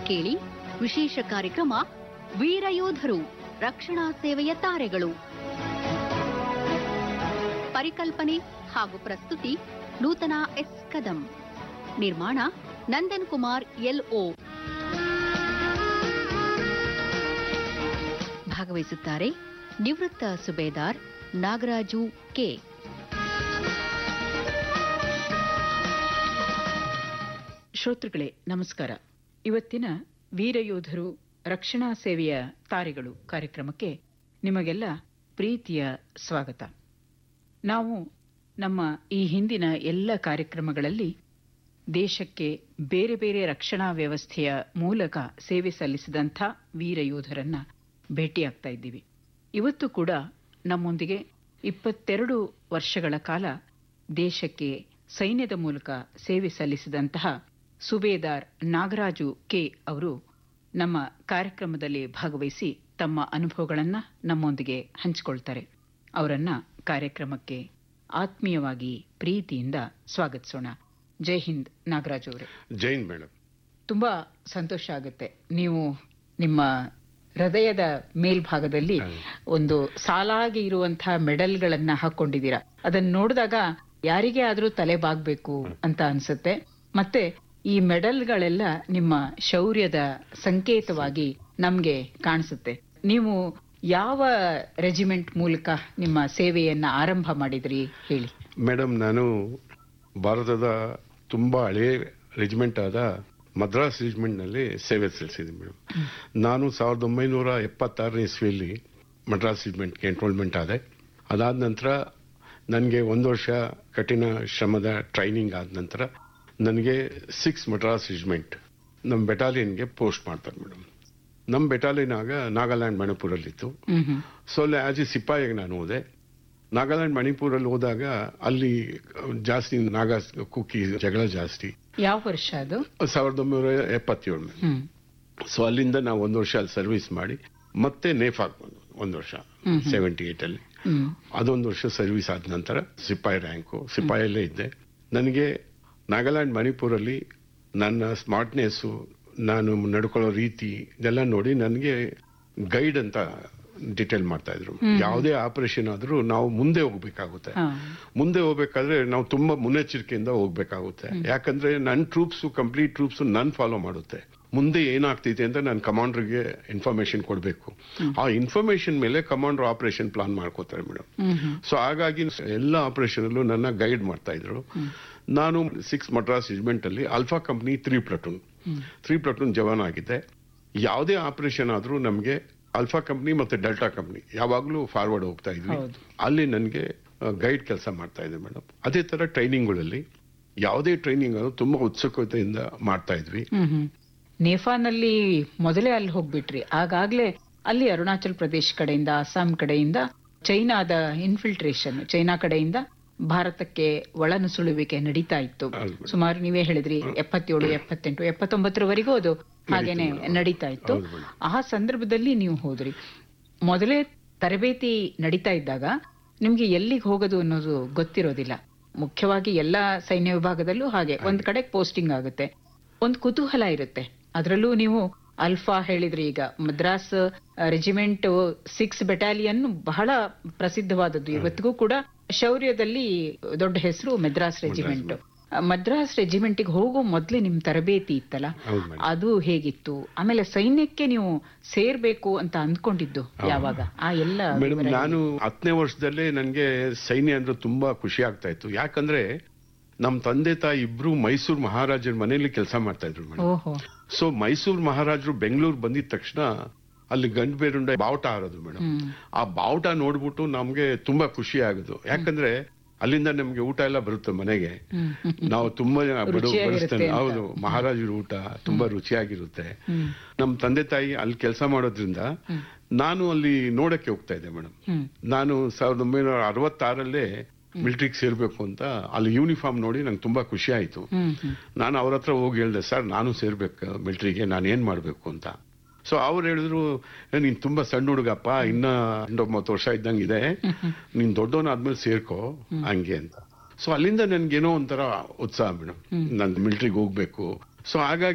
ಕೇಳಿ ವಿಶೇಷ ಕಾರ್ಯಕ್ರಮ ವೀರಯೋಧರು ರಕ್ಷಣಾ ಸೇವೆಯ ತಾರೆಗಳು ಪರಿಕಲ್ಪನೆ ಹಾಗೂ ಪ್ರಸ್ತುತಿ ನೂತನ ಎಸ್ ಕದಂ ನಿರ್ಮಾಣ ನಂದನ್ ಕುಮಾರ್ ಎಲ್ಒ ಭಾಗವಹಿಸುತ್ತಾರೆ ನಿವೃತ್ತ ಸುಬೇದಾರ್ ನಾಗರಾಜು ಕೆ ಶ್ರೋತೃಗಳೇ ನಮಸ್ಕಾರ ಇವತ್ತಿನ ವೀರಯೋಧರು ರಕ್ಷಣಾ ಸೇವೆಯ ತಾರೆಗಳು ಕಾರ್ಯಕ್ರಮಕ್ಕೆ ನಿಮಗೆಲ್ಲ ಪ್ರೀತಿಯ ಸ್ವಾಗತ ನಾವು ನಮ್ಮ ಈ ಹಿಂದಿನ ಎಲ್ಲ ಕಾರ್ಯಕ್ರಮಗಳಲ್ಲಿ ದೇಶಕ್ಕೆ ಬೇರೆ ಬೇರೆ ರಕ್ಷಣಾ ವ್ಯವಸ್ಥೆಯ ಮೂಲಕ ಸೇವೆ ಸಲ್ಲಿಸಿದಂಥ ವೀರಯೋಧರನ್ನ ಭೇಟಿಯಾಗ್ತಾ ಇದ್ದೀವಿ ಇವತ್ತು ಕೂಡ ನಮ್ಮೊಂದಿಗೆ ಇಪ್ಪತ್ತೆರಡು ವರ್ಷಗಳ ಕಾಲ ದೇಶಕ್ಕೆ ಸೈನ್ಯದ ಮೂಲಕ ಸೇವೆ ಸಲ್ಲಿಸಿದಂತಹ ಸುಬೇದಾರ್ ನಾಗರಾಜು ಕೆ ಅವರು ನಮ್ಮ ಕಾರ್ಯಕ್ರಮದಲ್ಲಿ ಭಾಗವಹಿಸಿ ತಮ್ಮ ಅನುಭವಗಳನ್ನ ನಮ್ಮೊಂದಿಗೆ ಹಂಚಿಕೊಳ್ತಾರೆ ಅವರನ್ನ ಕಾರ್ಯಕ್ರಮಕ್ಕೆ ಆತ್ಮೀಯವಾಗಿ ಪ್ರೀತಿಯಿಂದ ಸ್ವಾಗತಿಸೋಣ ಜೈ ಹಿಂದ್ ನಾಗರಾಜು ಅವರೇ ಜೈನ್ ಮೇಡಮ್ ತುಂಬಾ ಸಂತೋಷ ಆಗುತ್ತೆ ನೀವು ನಿಮ್ಮ ಹೃದಯದ ಮೇಲ್ಭಾಗದಲ್ಲಿ ಒಂದು ಸಾಲಾಗಿ ಇರುವಂತಹ ಮೆಡಲ್ಗಳನ್ನ ಹಾಕೊಂಡಿದ್ದೀರಾ ಅದನ್ನ ನೋಡಿದಾಗ ಯಾರಿಗೇ ಆದ್ರೂ ತಲೆ ಬಾಗ್ಬೇಕು ಅಂತ ಅನ್ಸುತ್ತೆ ಮತ್ತೆ ಈ ಮೆಡಲ್ಗಳೆಲ್ಲ ನಿಮ್ಮ ಶೌರ್ಯದ ಸಂಕೇತವಾಗಿ ನಮ್ಗೆ ಕಾಣಿಸುತ್ತೆ ನೀವು ಯಾವ ರೆಜಿಮೆಂಟ್ ಮೂಲಕ ನಿಮ್ಮ ಸೇವೆಯನ್ನ ಆರಂಭ ಮಾಡಿದ್ರಿ ಹೇಳಿ ಮೇಡಮ್ ನಾನು ಭಾರತದ ತುಂಬಾ ಹಳೆಯ ರೆಜಿಮೆಂಟ್ ಆದ ಮದ್ರಾಸ್ ರೆಜಿಮೆಂಟ್ನಲ್ಲಿ ಸೇವೆ ಸಲ್ಲಿಸಿದ್ದೀನಿ ಮೇಡಮ್ ನಾನು ಸಾವಿರದ ಒಂಬೈನೂರ ಎಪ್ಪತ್ತಾರನೇ ಇಸ್ವಿಯಲ್ಲಿ ಮದ್ರಾಸ್ ರೆಜಿಮೆಂಟ್ಗೆ ಎನ್ರೋಲ್ಮೆಂಟ್ ಆದೆ ಅದಾದ ನಂತರ ನನಗೆ ಒಂದು ವರ್ಷ ಕಠಿಣ ಶ್ರಮದ ಟ್ರೈನಿಂಗ್ ಆದ ನಂತರ ನನಗೆ ಸಿಕ್ಸ್ ಮದ್ರಾಸ್ ರೆಜಿಮೆಂಟ್ ನಮ್ಮ ಬೆಟಾಲಿಯನ್ಗೆ ಪೋಸ್ಟ್ ಮಾಡ್ತಾರೆ ಮೇಡಮ್ ನಮ್ಮ ಬೆಟಾಲಿಯನ್ ಆಗ ನಾಗಾಲ್ಯಾಂಡ್ ಮಣಿಪುರಲ್ಲಿತ್ತು ಹ್ಮ್ ಹ್ಮ್ ಸೊ ಅಲ್ಲಿ ಆಸ್ ಎ ಸಿಪಾಯಿಗೆ ನಾನು ಹೋದೆ ನಾಗಾಲ್ಯಾಂಡ್ ಮಣಿಪುರಲ್ಲಿ ಹೋದಾಗ ಅಲ್ಲಿ ಜಾಸ್ತಿ ನಾಗಾ ಕುಕ್ಕಿ ಜಗಳ ಜಾಸ್ತಿ ಯಾವ ವರ್ಷ ಅದು ಸಾವಿರದ ಒಂಬೈನೂರ ಎಪ್ಪತ್ತೇಳು ಹ್ಮ್ ಸೊ ಅಲ್ಲಿಂದ ನಾವು ಒಂದು ವರ್ಷ ಅಲ್ಲಿ ಸರ್ವಿಸ್ ಮಾಡಿ ಮತ್ತೆ ನೇಫಾಕ್ ಬಂದು ಒಂದು ವರ್ಷ ಸೆವೆಂಟಿ ಏಟ್ ಅಲ್ಲಿ ಹ್ಮ್ ಅದೊಂದು ವರ್ಷ ಸರ್ವಿಸ್ ಆದ ನಂತರ ಸಿಪಾಯಿ ರ್ಯಾಂಕು ಸಿಪಾಯಲ್ಲೇ ಇದ್ದೆ ನನಗೆ ನಾಗಾಲ್ಯಾಂಡ್ ಮಣಿಪುರಲ್ಲಿ ನನ್ನ ಸ್ಮಾರ್ಟ್ನೆಸ್ಸು ನಾನು ನಡ್ಕೊಳ್ಳೋ ರೀತಿ ಇದೆಲ್ಲ ನೋಡಿ ನನಗೆ ಗೈಡ್ ಅಂತ ಡಿಟೇಲ್ ಮಾಡ್ತಾ ಇದ್ರು ಯಾವುದೇ ಆಪರೇಷನ್ ಆದ್ರೂ ನಾವು ಮುಂದೆ ಹೋಗ್ಬೇಕಾಗುತ್ತೆ ಹಾ ಮುಂದೆ ಹೋಗ್ಬೇಕಾದ್ರೆ ನಾವು ತುಂಬಾ ಮುನ್ನೆಚ್ಚರಿಕೆಯಿಂದ ಹೋಗ್ಬೇಕಾಗುತ್ತೆ ಯಾಕಂದ್ರೆ ನನ್ನ ಟ್ರೂಪ್ಸ್ ಕಂಪ್ಲೀಟ್ ಟ್ರೂಪ್ಸ್ ನನ್ ಫಾಲೋ ಮಾಡುತ್ತೆ ಮುಂದೆ ಏನಾಗ್ತೈತೆ ಅಂತ ನಾನು ಕಮಾಂಡರ್ಗೆ ಇನ್ಫಾರ್ಮೇಶನ್ ಕೊಡಬೇಕು ಆ ಇನ್ಫಾರ್ಮೇಶನ್ ಮೇಲೆ ಕಮಾಂಡರ್ ಆಪರೇಷನ್ ಪ್ಲಾನ್ ಮಾಡ್ಕೋತಾರೆ ಮೇಡಮ್ ಹ್ಮ್ ಹ್ಮ್ ಸೊ ಹಾಗಾಗಿ ಎಲ್ಲ ಆಪರೇಷನ್ ಅಲ್ಲೂ ನನ್ನ ಗೈಡ್ ಮಾಡ್ತಾ ಇದ್ರು ನಾನು ಸಿಕ್ಸ್ ಮಡ್ರಾಸ್ ರೆಜಿಮೆಂಟ್ ಅಲ್ಲಿ alpha company three platoon three platoon jawan ಆಗಿದ್ದೆ ಯಾವುದೇ ಆಪರೇಷನ್ ಆದ್ರೂ ನಮಗೆ ಅಲ್ಫಾ ಕಂಪ್ನಿ ಮತ್ತೆ ಡೆಲ್ಟಾ ಕಂಪ್ನಿ ಯಾವಾಗ್ಲೂ ಫಾರ್ವರ್ಡ್ ಹೋಗ್ತಾ ಇದ್ವಿ ಹೌದು. ಅಲ್ಲಿ ನನಗೆ ಗೈಡ್ ಕೆಲಸ ಮಾಡ್ತಾ ಇದ್ದೆ ಮೇಡಮ್ ಅದೇ ತರ ಟ್ರೈನಿಂಗ್ಗಳಲ್ಲಿ ಯಾವುದೇ ಟ್ರೈನಿಂಗ್ ಅದು ತುಂಬಾ ಉತ್ಸುಕತೆಯಿಂದ ಮಾಡ್ತಾ ಇದ್ವಿ ಹ್ಮ್ ಹ್ಮ್ ನೇಫಾನಲ್ಲಿ ಮೊದಲೇ ಅಲ್ಲಿ ಹೋಗ್ಬಿಟ್ರಿ ಆಗಾಗ್ಲೇ ಅಲ್ಲಿ ಅರುಣಾಚಲ್ ಪ್ರದೇಶ್ ಕಡೆಯಿಂದ ಅಸ್ಸಾಂ ಕಡೆಯಿಂದ ಚೈನಾದ ಇನ್ಫಿಲ್ಟ್ರೇಷನ್ ಚೈನಾ ಕಡೆಯಿಂದ ಭಾರತಕ್ಕೆ ಒಳನುಸುಳುವಿಕೆ ನಡೀತಾ ಇತ್ತು ಹೌದು. ಸುಮಾರು ನೀವೇ ಹೇಳಿದ್ರಿ ಎಪ್ಪತ್ತೇಳು ಎಪ್ಪತ್ತೆಂಟು ಎಪ್ಪತ್ತೊಂಬತ್ತರವರೆಗೂ ಅದು ಹಾಗೇನೆ ನಡೀತಾ ಇತ್ತು ಹೌದು ಮೇಡಮ್. ಆ ಸಂದರ್ಭದಲ್ಲಿ ನೀವು ಹೋದ್ರಿ ಮೊದಲೇ ತರಬೇತಿ ನಡೀತಾ ಇದ್ದಾಗ ನಿಮ್ಗೆ ಎಲ್ಲಿಗೆ ಹೋಗೋದು ಅನ್ನೋದು ಗೊತ್ತಿರೋದಿಲ್ಲ ಮುಖ್ಯವಾಗಿ ಎಲ್ಲಾ ಸೈನ್ಯ ವಿಭಾಗದಲ್ಲೂ ಹಾಗೆ ಒಂದ್ ಕಡೆ ಪೋಸ್ಟಿಂಗ್ ಆಗುತ್ತೆ ಒಂದ್ ಕುತೂಹಲ ಇರುತ್ತೆ ಅದರಲ್ಲೂ ನೀವು ಅಲ್ಫಾ ಹೇಳಿದ್ರಿ ಈಗ ಮದ್ರಾಸ್ ರೆಜಿಮೆಂಟ್ ಸಿಕ್ಸ್ ಬೆಟಾಲಿಯನ್ ಬಹಳ ಪ್ರಸಿದ್ಧವಾದದ್ದು ಇವತ್ತಿಗೂ ಕೂಡ ಶೌರ್ಯದಲ್ಲಿ ದೊಡ್ಡ ಹೆಸರು ಮದ್ರಾಸ್ ರೆಜಿಮೆಂಟ್ ಮದ್ರಾಸ್ ರೆಜಿಮೆಂಟ್ಗೆ ಹೋಗೋ ಮೊದ್ಲೇ ನಿಮ್ ತರಬೇತಿ ಇತ್ತಲ್ಲ ಹೌದು ಮೇಡಮ್ ಅದು ಹೇಗಿತ್ತು ಆಮೇಲೆ ಸೈನ್ಯಕ್ಕೆ ನೀವು ಸೇರ್ಬೇಕು ಅಂತ ಅಂದ್ಕೊಂಡಿದ್ದು ಯಾವಾಗ ಆ ಎಲ್ಲ ಮೇಡಮ್ ವಿವರ ನಾನು ಹತ್ತನೇ ವರ್ಷದಲ್ಲೇ ನನಗೆ ಸೈನ್ಯ ಅಂದ್ರೆ ತುಂಬಾ ಖುಷಿ ಆಗ್ತಾ ಇತ್ತು ಯಾಕಂದ್ರೆ ನಮ್ ತಂದೆ ತಾಯಿ ಇಬ್ರು ಮೈಸೂರು ಮಹಾರಾಜರ ಮನೆಯಲ್ಲಿ ಕೆಲಸ ಮಾಡ್ತಾ ಇದ್ರು ಮೇಡಮ್ ಓಹೋ ಸೊ ಮೈಸೂರು ಮಹಾರಾಜರು ಬೆಂಗಳೂರು ಬಂದಿದ ತಕ್ಷಣ ಅಲ್ಲಿ ಗಂಡು ಬೇರುಂಡೆ ಬಾವುಟ ಹಾರೋದು ಮೇಡಮ್ ಹ್ಮ್ ಆ ಬಾವುಟ ನೋಡ್ಬಿಟ್ಟು ನಮ್ಗೆ ತುಂಬಾ ಖುಷಿ ಆಗೋದು ಯಾಕಂದ್ರೆ ಅಲ್ಲಿಂದ ನಮ್ಗೆ ಊಟ ಎಲ್ಲ ಬರುತ್ತೆ ಮನೆಗೆ ಹ್ಮ್ ಹ್ಮ್ ನಾವು ತುಂಬಾ ಬಡ ರುಚಿಯಾಗಿರುತ್ತೆ ಬಡಿಸ್ತೇನೆ ಅಂತ. ಹೌದು ಮಹಾರಾಜರ ಊಟ ತುಂಬಾ ರುಚಿಯಾಗಿರುತ್ತೆ ಹ್ಮ್ ನಮ್ ತಂದೆ ತಾಯಿ ಅಲ್ಲಿ ಕೆಲಸ ಮಾಡೋದ್ರಿಂದ ನಾನು ಅಲ್ಲಿ ನೋಡಕ್ಕೆ ಹೋಗ್ತಾ ಇದ್ದೆ ಮೇಡಮ್ ಹ್ಮ್ ನಾನು ಸಾವಿರದ ಒಂಬೈನೂರ ಅರವತ್ತಾರಲ್ಲೇ ಮಿಲಿಟ್ರಿಗೆ ಸೇರ್ಬೇಕು ಅಂತ ಅಲ್ಲಿ ಯೂನಿಫಾರ್ಮ್ ನೋಡಿ ನಂಗೆ ತುಂಬಾ ಖುಷಿ ಆಯ್ತು ಹ್ಮ್ ಹ್ಮ್ ನಾನು ಅವ್ರ ಹತ್ರ ಹೋಗಿ ಹೇಳ್ದೆ ಸರ್ ನಾನು ಸೇರ್ಬೇಕು ಮಿಲಿಟ್ರಿಗೆ ನಾನು ಏನ್ ಮಾಡ್ಬೇಕು ಅಂತ ಸೊ ಅವ್ರು ಹೇಳಿದ್ರು "ಏ, ನೀನ್ ತುಂಬಾ ಸಣ್ಣ ಹುಡುಗಪ್ಪ ಇನ್ನ ಒಂಬತ್ತು ವರ್ಷ ಇದ್ದಂಗೆ ಇದೆ ನೀನ್ ದೊಡ್ಡವನಾದ್ಮೇಲೆ ಸೇರ್ಕೋ ಹಂಗೆ ಅಂತ ಸೊ ಅಲ್ಲಿಂದ ನನ್ಗೇನೋ ಒಂಥರ ಉತ್ಸಾಹ ಮೇಡಮ್ ನಾನು ಮಿಲಿಟ್ರಿಗೆ ಹೋಗ್ಬೇಕು ಸೊ ಹಾಗಾಗಿ